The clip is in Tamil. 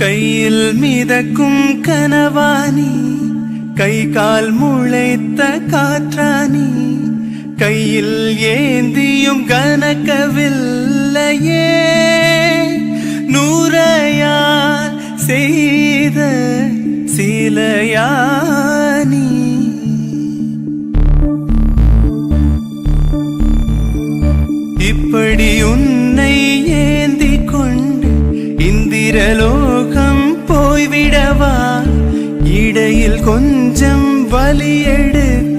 கையில் மிதக்கும் கனவானி கை கால் முளைத்த காற்றானி கையில் ஏந்தியும் கனக்கவில்லையே நூறையால் செய்த சிலையானி இப்படி உன்னை ஏந்தி கொண்டு இந்திரலோகம் போய்விடவா இடையில் கொஞ்சம் வலி எடுக்க